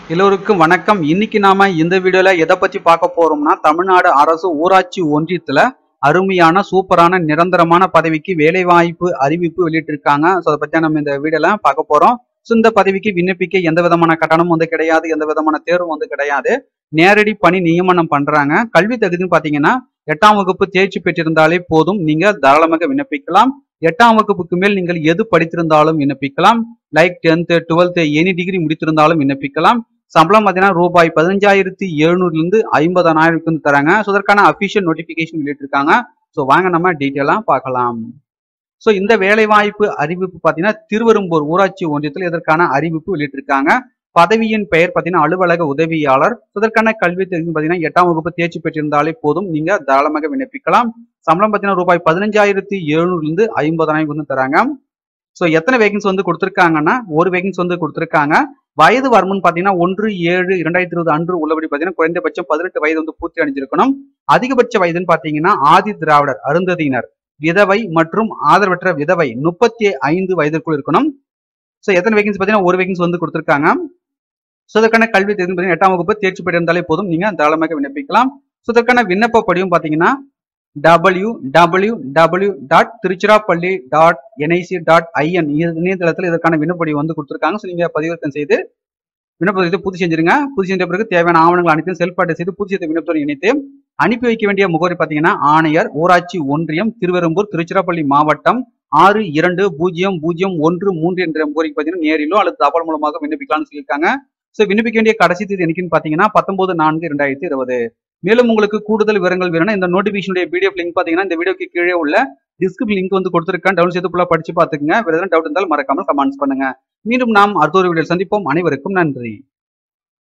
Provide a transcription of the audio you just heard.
எல்லோருக்கும் வணக்கம் இன்னைக்கு நாம இந்த வீடியோல எதை பத்தி பார்க்க போறோம்னா தமிழ்நாடு அரசு ஊராட்சி ஒன்றியத்துல அருமையான சூப்பரான நிரந்தரமான பதவிக்கு வேலை வாய்ப்பு அறிவிப்பு வெளியிட்டிருக்காங்க ஸோ அதை பத்தி நம்ம இந்த வீடியோல பார்க்க போறோம் ஸோ இந்த பதவிக்கு விண்ணப்பிக்க எந்த விதமான கட்டணமும் வந்து கிடையாது எந்த விதமான தேர்வும் வந்து கிடையாது நேரடி பணி நியமனம் பண்றாங்க கல்வி தகுதின்னு பாத்தீங்கன்னா எட்டாம் வகுப்பு தேர்ச்சி பெற்றிருந்தாலே போதும் நீங்க தாராளமாக விண்ணப்பிக்கலாம் எட்டாம் வகுப்புக்கு மேல் நீங்கள் எது படித்திருந்தாலும் விண்ணப்பிக்கலாம் like tenth twelfth any degree முடித்திருந்தாலும் விண்ணப்பிக்கலாம் சம்பளம் பார்த்தீங்கன்னா ரூபாய் பதினஞ்சாயிரத்தி எழுநூறுல இருந்து ஐம்பதாயிரம் வந்து தராங்க ஸோ அதற்கான அஃபிஷியல் நோட்டிஃபிகேஷன் வெளியிட்டிருக்காங்க ஸோ வாங்க நம்ம டீட்டெயிலாக பார்க்கலாம் ஸோ இந்த வேலைவாய்ப்பு அறிவிப்பு பார்த்தீங்கன்னா திருவெரும்பூர் ஊராட்சி ஒன்றியத்தில் இதற்கான அறிவிப்பு வெளியிட்டிருக்காங்க பதவியின் பெயர் பார்த்தீங்கன்னா அலுவலக உதவியாளர் இதற்கான கல்வி தெரிஞ்சு பார்த்தீங்கன்னா எட்டாம் வகுப்பு தேர்ச்சி பெற்றிருந்தாலே போதும் நீங்க தாராளமாக விண்ணப்பிக்கலாம் சம்பளம் பார்த்தீங்கன்னா ரூபாய் பதினஞ்சாயிரத்தி எழுநூறுல இருந்து ஐம்பதாயிரம் வந்து தராங்க ஸோ எத்தனை வேகன்ஸ் வந்து கொடுத்துருக்காங்கன்னா ஒரு வேகன்ஸ் வந்து கொடுத்துருக்காங்க வயது வரம்புன்னு பார்த்தீங்கன்னா ஒன்று ஏழு இரண்டாயிரத்தி இருபது அன்று உள்ளபடி பார்த்தீங்கன்னா குறைந்தபட்சம் பதினெட்டு வயது வந்து பூர்த்தி அடைஞ்சிருக்கணும் அதிகபட்ச வயதுன்னு பார்த்தீங்கன்னா ஆதி திராவிடர் அருந்ததியினர் விதவை மற்றும் ஆதரவற்ற விதவை முப்பத்தி ஐந்து வயதிற்குள் இருக்கணும் ஸோ எத்தனை வேகன்ஸ் பார்த்தீங்கன்னா ஒரு வேகன்ஸ் வந்து கொடுத்துருக்காங்க ஸோ இதற்கான கல்வி தெரிந்து பார்த்தீங்கன்னா எட்டாம் வகுப்பு தேர்ச்சி பெற்றிருந்தாலே போதும் நீங்க தாராளமாக விண்ணப்பிக்கலாம் ஸோ இதற்கான விண்ணப்ப படிவம் பார்த்தீங்கன்னா W W W dot Tiruchirappalli dot NIC dot IN இணையதளத்தில் இதற்கான விண்ணப்படிவு வந்து கொடுத்துருக்காங்க ஸோ நீங்கள் பதிவிறக்கம் செய்து விண்ணப்பம் செய்து பூர்த்தி செஞ்சிருங்க பூர்த்தி செஞ்ச பிறகு தேவையான ஆவணங்கள் அனைத்தையும் செல்ஃப் அட்டை செய்து பூர்த்தி செய்த விண்ணப்பத்துடன் இணைத்து அனுப்பி வைக்க வேண்டிய முகவரி பார்த்தீங்கன்னா ஆணையர் ஊராட்சி ஒன்றியம் திருவெரும்பூர் திருச்சிராப்பள்ளி மாவட்டம் ஆறு இரண்டு பூஜ்ஜியம் பூஜ்ஜியம் ஒன்று மூன்று என்ற முகவரிக்கு பார்த்தீங்கன்னா நேரிலோ அல்லது தபால் மூலமாக விண்ணப்பிக்கலாம்னு சொல்லியிருக்காங்க ஸோ விண்ணப்பிக்க வேண்டிய கடைசி தேதி என்னைக்குன்னு பார்த்தீங்கன்னா பத்தொன்பது நான்கு ரெண்டாயிரத்தி இருபது மேலும் உங்களுக்கு கூடுதல் விவரங்கள் வேணும்னா இந்த நோட்டிபிகேஷனுடைய பிடிஎஃப் லிங்க் பார்த்தீங்கன்னா இந்த வீடியோக்கு கீழே உள்ள டிஸ்கிரிப்ஷன் லிங்க் வந்து கொடுத்துருக்கேன் டவுன் செய்து ஃபுல்லாக படிச்சு பார்த்துக்குங்க வேறு எதாவது டவுட் இருந்தாலும் மறக்காமல் கமெண்ட்ஸ் பண்ணுங்க மீண்டும் நாம் அடுத்த ஒரு வீடியோ சந்திப்போம் அனைவருக்கும் நன்றி